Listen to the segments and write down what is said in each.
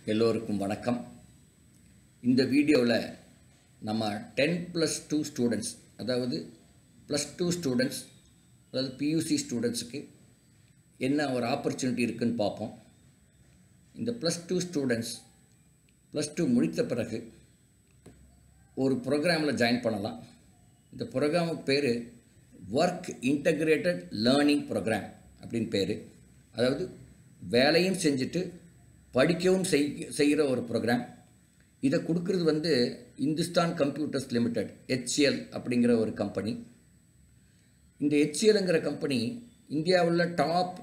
எல்லோருக்கும் வணக்கம் இந்த வீடியோவில் நம்ம டென் ப்ளஸ் டூ ஸ்டூடெண்ட்ஸ் அதாவது ப்ளஸ் டூ ஸ்டூடெண்ட்ஸ் அதாவது பியூசி ஸ்டூடெண்ட்ஸுக்கு என்ன ஒரு ஆப்பர்ச்சுனிட்டி இருக்குன்னு பார்ப்போம் இந்த plus two students plus two முடித்த பிறகு ஒரு ப்ரோக்ராமில் ஜாயின் பண்ணலாம் இந்த ப்ரோக்ராமுக்கு பேர் ஒர்க் இன்டகிரேட்டட் லேர்னிங் ப்ரோக்ராம் அப்படின்னு பேர் அதாவது வேலையும் செஞ்சுட்டு படிக்கவும் செய் செய்கிற ஒரு ப்ரோக்ராம் இதை கொடுக்குறது வந்து இந்துஸ்தான் கம்ப்யூட்டர்ஸ் லிமிடெட் ஹெச்எல் அப்படிங்கிற ஒரு கம்பெனி இந்த ஹெச்எல்ங்கிற கம்பெனி இந்தியாவில் டாப்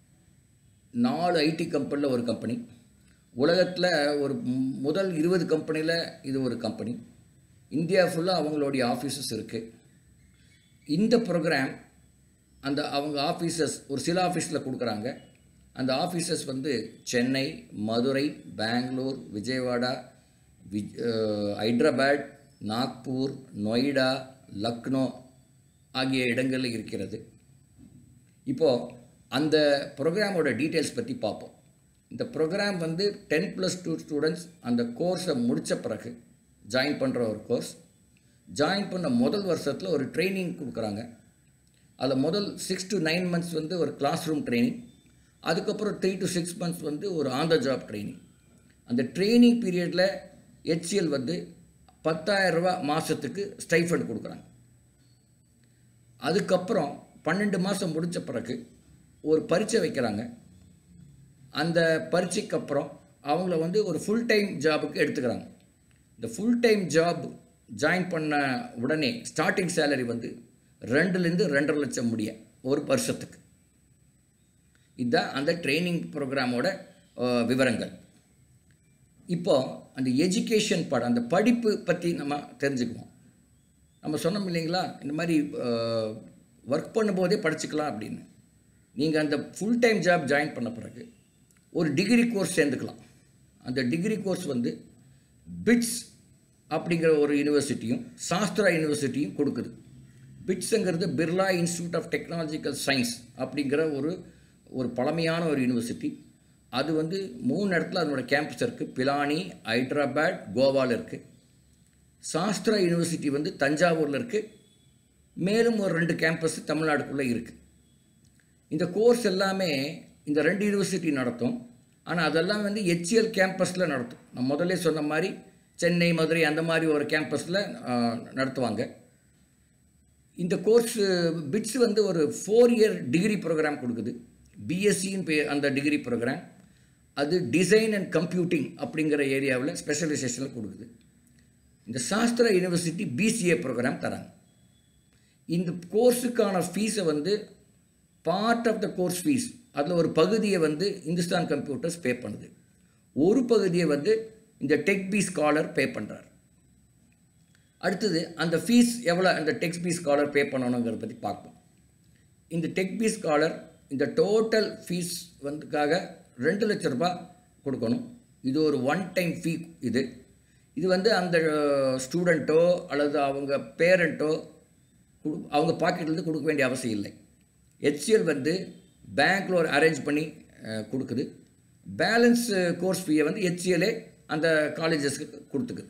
நாலு ஐடி கம்பெனியில் ஒரு கம்பெனி உலகத்தில் ஒரு மு- முதல் இருபது கம்பெனியில் இது ஒரு கம்பெனி இந்தியா ஃபுல்லாக அவங்களுடைய ஆஃபீஸஸ் இருக்குது இந்த ப்ரோக்ராம் அந்த அவங்க ஆஃபீஸஸ் ஒரு சில ஆஃபீஸில் கொடுக்குறாங்க அந்த ஆஃபீஸஸ் வந்து சென்னை மதுரை பெங்களூர் விஜயவாடா விஜ் அஹ், ஹைதராபாத் நாக்பூர் நொய்டா லக்னோ ஆகிய இடங்களில் இருக்கிறது இப்போது அந்த ப்ரோக்ராமோட டீட்டெயில்ஸ் பற்றி பார்ப்போம் இந்த ப்ரோக்ராம் வந்து டென் ப்ளஸ் டூ ஸ்டூடெண்ட்ஸ் அந்த கோர்ஸை முடித்த பிறகு ஜாயின் பண்ணுற ஒரு கோர்ஸ் ஜாயின் பண்ண முதல் வருஷத்தில் ஒரு ட்ரைனிங் கொடுக்குறாங்க அதில் முதல் சிக்ஸ் டு நைன் மந்த்ஸ் வந்து ஒரு கிளாஸ் ரூம் ட்ரைனிங் அதுக்கப்புறம் த்ரீ டு சிக்ஸ் மந்த்ஸ் வந்து ஒரு ஆன் த ஜாப் ட்ரைனிங் அந்த ட்ரைனிங் பீரியடில் ஹெச்சிஎல் வந்து 10000 ரூபாய் மாதத்துக்கு ஸ்டைஃபண்ட் கொடுக்குறாங்க அதுக்கப்புறம் பன்னெண்டு மாதம் முடித்த பிறகு ஒரு பரீட்சை வைக்கிறாங்க அந்த பரீட்சைக்கு அப்புறம் அவங்கள வந்து ஒரு ஃபுல் டைம் ஜாபுக்கு எடுத்துக்கிறாங்க இந்த ஃபுல் டைம் ஜாப் ஜாயின் பண்ண உடனே ஸ்டார்டிங் சேலரி வந்து ரெண்டுலேருந்து ரெண்டரை லட்சம் முடிய ஒரு வருஷத்துக்கு இதுதான் அந்த ட்ரைனிங் ப்ரோக்ராமோட விவரங்கள் இப்போ அந்த எஜுகேஷன் பாடம் அந்த படிப்பு பற்றி நம்ம தெரிஞ்சுக்குவோம் நம்ம சொன்னோம் இல்லைங்களா இந்த மாதிரி ஒர்க் பண்ணும்போதே படிச்சுக்கலாம் அப்படின்னு நீங்கள் அந்த ஃபுல் டைம் ஜாப் ஜாயின் பண்ண பிறகு ஒரு டிகிரி கோர்ஸ் சேர்ந்துக்கலாம் அந்த டிகிரி கோர்ஸ் வந்து பிட்ஸ் அப்படிங்கிற ஒரு யூனிவர்சிட்டியும் சாஸ்திரா யூனிவர்சிட்டியும் கொடுக்குது பிட்ஸுங்கிறது Birla institute of technological science அப்படிங்கிற ஒரு ஒரு பழமையான ஒரு யூனிவர்சிட்டி அது வந்து மூணு இடத்துல அதனோட கேம்பஸ் இருக்குது பிலானி ஹைதராபாத் கோவாவில் இருக்குது சாஸ்திரா யூனிவர்சிட்டி வந்து தஞ்சாவூரில் இருக்குது மேலும் ஒரு ரெண்டு கேம்பஸ் தமிழ்நாடுக்குள்ளே இருக்குது இந்த கோர்ஸ் எல்லாமே இந்த ரெண்டு யூனிவர்சிட்டி நடத்தும் ஆனால் அதெல்லாம் வந்து ஹெச்எல் கேம்பஸில் நடத்தும் நான் முதல்ல சொன்ன மாதிரி சென்னை மதுரை அந்த மாதிரி ஒரு கேம்பஸில் நடத்துவாங்க இந்த கோர்ஸ் பிட்ஸ் வந்து ஒரு ஃபோர் இயர் டிகிரி ப்ரோக்ராம் கொடுக்குது பிஎஸ்சின்னு பே அந்த டிகிரி ப்ரோக்ராம் அது டிசைன் அண்ட் கம்ப்யூட்டிங் அப்படிங்கிற ஏரியாவில் ஸ்பெஷலைசேஷனில் கொடுக்குது இந்த சாஸ்திரா யூனிவர்சிட்டி பிசிஏ ப்ரோக்ராம் தராங்க இந்த கோர்ஸுக்கான ஃபீஸை வந்து part of the course fees அதில் ஒரு பகுதியை வந்து இந்துஸ்தான் கம்ப்யூட்டர்ஸ் பே பண்ணுது ஒரு பகுதியை வந்து இந்த டெக் பி ஸ்காலர் பே பண்ணுறார் அடுத்தது அந்த ஃபீஸ் எவ்வளோ அந்த டெக் பி ஸ்காலர் பே பண்ணணுங்கிறத பற்றி பார்ப்போம் இந்த டெக் பி ஸ்காலர் இந்த டோட்டல் ஃபீஸ் வந்துக்காக ரெண்டு லட்ச ரூபாய் கொடுக்கணும் இது ஒரு ஒன் டைம் ஃபீ இது இது வந்து அந்த ஸ்டூடெண்ட்டோ அல்லது அவங்க பேரண்ட்டோ கொடு அவங்க பாக்கெட்லேருந்து கொடுக்க வேண்டிய அவசியம் இல்லை ஹெச்சிஎல் வந்து பேங்க்கில் ஒரு அரேஞ்ச் பண்ணி அஹ், கொடுக்குது பேலன்ஸ் கோர்ஸ் ஃபீயை வந்து ஹெச்சிஎல்ஏ அந்த காலேஜஸ்க்கு கொடுத்துக்குது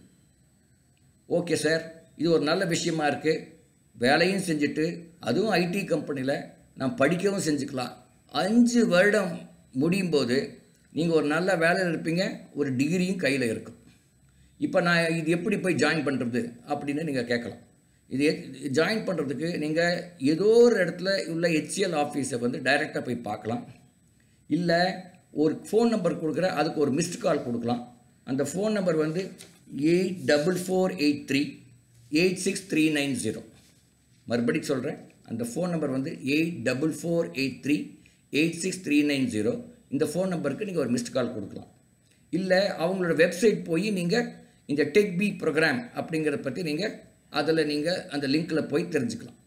ஓகே சார் இது ஒரு நல்ல விஷயமா இருக்குது வேலையும் செஞ்சுட்டு அதுவும் ஐடி கம்பெனியில் நான் படிக்கவும் செஞ்சுக்கலாம் அஞ்சு வருடம் முடியும் போது நீங்கள் ஒரு நல்ல வேலையில் இருப்பீங்க ஒரு டிகிரியும் கையில் இருக்கும் இப்போ நான் இது எப்படி போய் ஜாயின் பண்ணுறது அப்படின்னு நீங்கள் கேட்கலாம் இது ஜாயின் பண்ணுறதுக்கு நீங்கள் ஏதோ ஒரு இடத்துல உள்ள ஹெச்எல் ஆஃபீஸை வந்து டைரெக்டாக போய் பார்க்கலாம் இல்லை ஒரு ஃபோன் நம்பர் கொடுக்குற அதுக்கு ஒரு மிஸ்டு கால் கொடுக்கலாம் அந்த ஃபோன் நம்பர் வந்து eight double four eight three eight six three nine zero மறுபடியும் சொல்கிறேன் அந்த ஃபோன் நம்பர் வந்து eight double four eight three eight six three nine zero இந்த ஃபோன் நம்பருக்கு நீங்கள் ஒரு மிஸ்டு கால் கொடுக்கலாம் இல்லை அவங்களோட வெப்சைட் போய் நீங்கள் இந்த டெக் பி ப்ரோக்ராம் அப்படிங்கிறத பற்றி நீங்கள் அதில் நீங்கள் அந்த லிங்க்கில் போய் தெரிஞ்சுக்கலாம்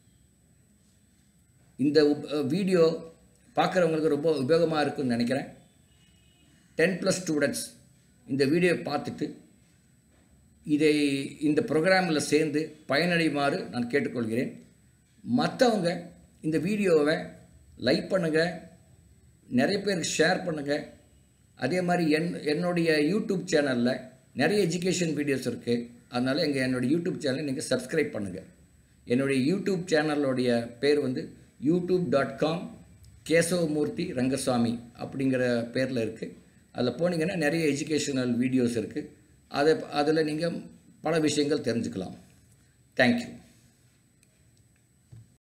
இந்த உப்- வீடியோ பார்க்குறவங்களுக்கு ரொம்ப உபயோகமாக இருக்குன்னு நினைக்கிறேன் டென் ப்ளஸ் ஸ்டூடெண்ட்ஸ் இந்த வீடியோ பார்த்துட்டு இதை இந்த ப்ரோக்ராமில் சேர்ந்து பயனடையுமாறு நான் கேட்டுக்கொள்கிறேன் மற்றவங்க இந்த வீடியோவை லைக் பண்ணுங்கள் நிறைய பேருக்கு ஷேர் பண்ணுங்கள் அதே மாதிரி என் என்னுடைய யூடியூப் சேனலில் நிறைய எஜுகேஷன் வீடியோஸ் இருக்குது அதனால் எங்கள் என்னுடைய யூடியூப் சேனலை நீங்கள் சப்ஸ்கிரைப் பண்ணுங்கள் என்னுடைய யூடியூப் சேனலோடைய பேர் வந்து YouTube dot com Kesavamoorthy Rangasamy அப்படிங்கிற பேரில் இருக்குது அதில் போனீங்கன்னா நிறைய எஜுகேஷனல் வீடியோஸ் இருக்குது அதை அதில் நீங்கள் பல விஷயங்கள் தெரிஞ்சுக்கலாம் தேங்க்யூ